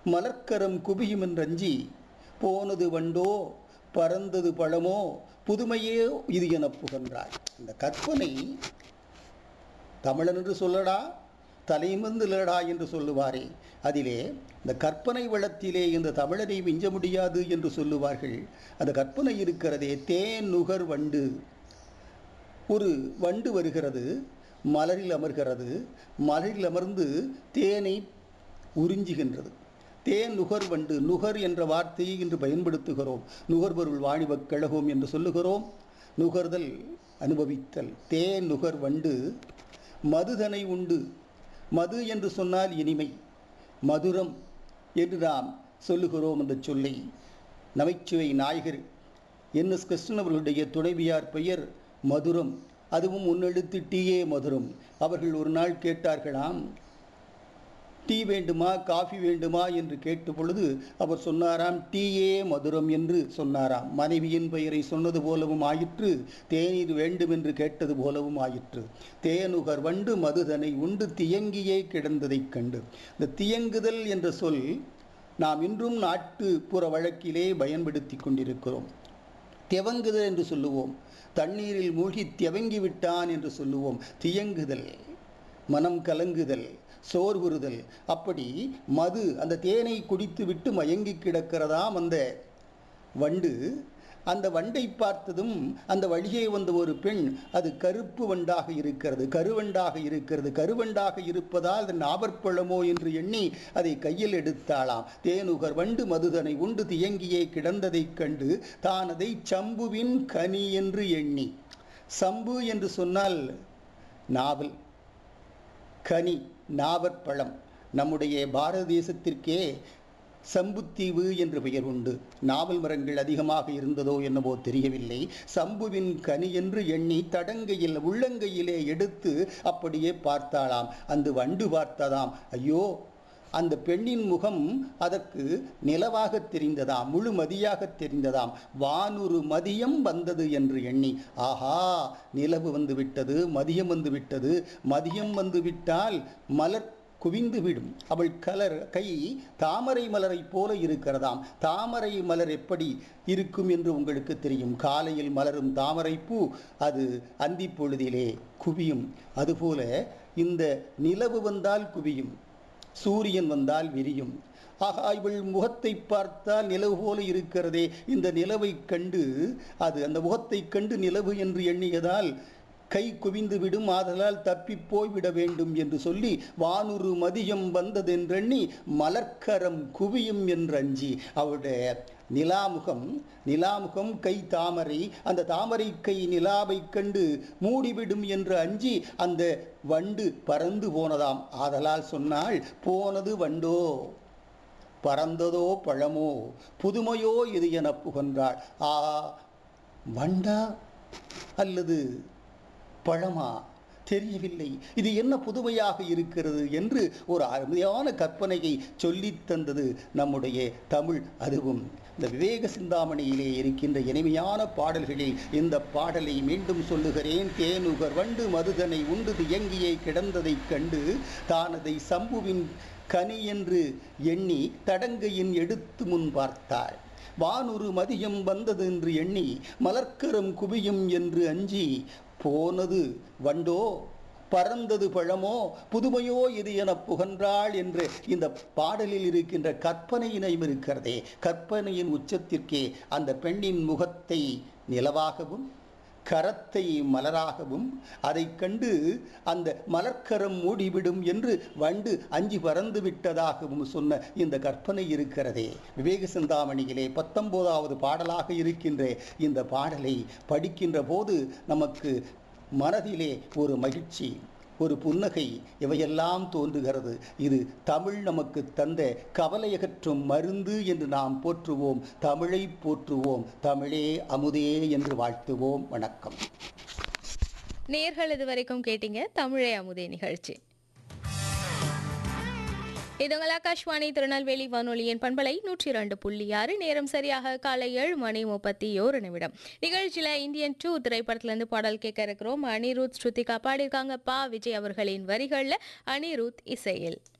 மலர்க்கரம் குவியும் என்றஞ்சி போனது வண்டோ பறந்தது பழமோ புதுமையே இது எனப் புகன்றாய் இந்த கற்பனை தமிழன் என்று சொல்லடா தலைமந்திலடா என்று சொல்லுவாரே அதிலே இந்த கற்பனை வளத்திலே இந்த தமிழரை மிஞ்ச முடியாது என்று சொல்லுவார்கள் அந்த கற்பனை இருக்கிறதே தேன் நுகர் வண்டு ஒரு வண்டு வருகிறது மலரில் அமர்கிறது மலரில் அமர்ந்து தேனை உறிஞ்சுகின்றது தேன் நுகர் வண்டு நுகர் என்ற வார்த்தையை இன்று பயன்படுத்துகிறோம் நுகர்பொருள் வாணிபக் கழகம் என்று சொல்லுகிறோம் நுகர்தல் அனுபவித்தல் தேன் நுகர் வண்டு மதுதனை உண்டு மது என்று சொன்னால் இனிமை மதுரம் என்று நாம் சொல்லுகிறோம் என்ற சொல்லை நகைச்சுவை நாயகர் என் எஸ் கிருஷ்ணன் அவர்களுடைய துணைவியார் பெயர் மதுரம் அதுவும் முன்னெழுத்து டீயே மதுரம் அவர்கள் ஒரு நாள் கேட்டார்களாம் டீ வேண்டுமா காஃபி வேண்டுமா என்று கேட்ட பொழுது அவர் சொன்னாராம் டீயே மதுரம் என்று சொன்னாராம் மனைவியின் பெயரை சொன்னது போலவும் ஆயிற்று தேநீர் வேண்டும் என்று கேட்டது போலவும் ஆயிற்று தேனுகர் வண்டு மதுதனை உண்டு தியங்கியே கிடந்ததைக் கண்டு இந்த தியங்குதல் என்ற சொல் நாம் இன்றும் நாட்டுப்புற வழக்கிலே பயன்படுத்தி கொண்டிருக்கிறோம் தியவங்குதல் என்று சொல்லுவோம் தண்ணீரில் மூழ்கி தியவங்கி விட்டான் என்று சொல்லுவோம் தியங்குதல் மனம் கலங்குதல் சோர்வுறுதல் அப்படி மது அந்த தேனை குடித்து விட்டு மயங்கி கிடக்கிறதாம் அந்த வண்டு அந்த வண்டை பார்த்ததும் அந்த வழியே வந்த ஒரு பெண் அது கருப்பு வண்டாக இருக்கிறது கருவண்டாக இருக்கிறது கருவண்டாக இருப்பதால் அது நாவற்பழமோ என்று எண்ணி அதை கையில் எடுத்தாளாம் தேனுகர் வண்டு மதுதனை உண்டு தியங்கியே கிடந்ததைக் கண்டு தான் அதை சம்புவின் கனி என்று எண்ணி சம்பு என்று சொன்னால் நாவல் கனி நாவற்பழம் நம்முடைய பாரத தேசத்திற்கே சம்புத்தீவு என்று பெயர் உண்டு நாவல் மரங்கள் அதிகமாக இருந்ததோ என்னவோ தெரியவில்லை சம்புவின் கனி என்று எண்ணி தடங்கையில் உள்ளங்கையிலே எடுத்து அப்படியே பார்த்தாளாம் அந்த வண்டு பார்த்ததாம் ஐயோ அந்த பெண்ணின் முகம் அதற்கு நிலவாக தெரிந்ததாம் முழு மதியாக தெரிந்ததாம் வானுரு மதியம் வந்தது என்று எண்ணி ஆஹா நிலவு வந்து விட்டது மதியம் வந்து விட்டது மதியம் வந்து விட்டால் மலர் குவிந்து விடும் அவள் கலர் கை தாமரை மலரைப் போல இருக்கிறதாம் தாமரை மலர் எப்படி இருக்கும் என்று உங்களுக்கு தெரியும் காலையில் மலரும் தாமரை பூ அது அந்திப் பொழுதிலே குவியும் அதுபோல இந்த நிலவு வந்தால் குவியும் சூரியன் வந்தால் விரியும் ஆகா இவள் முகத்தை பார்த்தால் நிலவு போல இருக்கிறதே இந்த நிலவை கண்டு அது அந்த முகத்தை கண்டு நிலவு என்று எண்ணியதால் கை குவிந்து விடும் ஆதலால் தப்பி போய்விட வேண்டும் என்று சொல்லி வானுரு மதியம் வந்ததென்றெண்ணி மலர்க்கரம் குவியும் என்றஞ்சி அவருடைய நிலாமுகம் நிலாமுகம் கை தாமரை அந்த தாமரை கை நிலாவைக் கண்டு மூடிவிடும் என்று அஞ்சி அந்த வண்டு பறந்து போனதாம் ஆதலால் சொன்னால் போனது வண்டோ பறந்ததோ பழமோ புதுமையோ இது என புகன்றாள் ஆ வண்டா அல்லது பழமா தெரியவில்லை இது என்ன புதுமையாக இருக்கிறது என்று ஒரு அருமையான கற்பனையை சொல்லித் தந்தது நம்முடைய தமிழ் அதுவும் இந்த விவேக சிந்தாமணியிலே இருக்கின்ற இனிமையான பாடல்களில் இந்த பாடலை மீண்டும் சொல்லுகிறேன் தேனுகர் வண்டு மதுதனை உண்டு தியங்கியே கிடந்ததைக் கண்டு தானதை சம்புவின் கனி என்று எண்ணி தடங்கையின் எடுத்து முன் பார்த்தாள் வானொரு மதியம் வந்தது என்று எண்ணி மலர்க்கரம் குவியும் என்று அஞ்சி போனது வண்டோ பறந்தது பழமோ புதுமையோ இது என புகன்றாள் என்று இந்த பாடலில் இருக்கின்ற கற்பனையினையும் இருக்கிறதே கற்பனையின் உச்சத்திற்கே அந்த பெண்ணின் முகத்தை நிலவாகவும் கரத்தை மலராகவும் அதைக் கண்டு அந்த மலர்க்கரம் மூடிவிடும் என்று வண்டு அஞ்சி பறந்து விட்டதாகவும் சொன்ன இந்த கற்பனை இருக்கிறதே விவேக சிந்தாமணியிலே பத்தொன்பதாவது பாடலாக இருக்கின்ற இந்த பாடலை படிக்கின்ற போது நமக்கு மனதிலே ஒரு மகிழ்ச்சி ஒரு புன்னகை இவையெல்லாம் தோன்றுகிறது இது தமிழ் நமக்கு தந்த கவலையகற்றும் மருந்து என்று நாம் போற்றுவோம் தமிழை போற்றுவோம் தமிழே அமுதே என்று வாழ்த்துவோம் வணக்கம் நேர்கள் இது வரைக்கும் கேட்டீங்க தமிழை அமுதே நிகழ்ச்சி இது உங்கள் ஆகாஷ்வாணி திருநெல்வேலி வானொலியின் பண்பலை நூற்றி இரண்டு புள்ளி ஆறு நேரம் சரியாக காலை ஏழு மணி முப்பத்தி ஓரு நிமிடம் நிகழ்ச்சியில் இந்தியன் டூ திரைப்படத்திலேருந்து பாடல் கேட்க இருக்கிறோம் அனிருத் ஸ்ருதிகா பாடியிருக்காங்க பா விஜய் அவர்களின் வரிகளில் அனிருத் இசையில்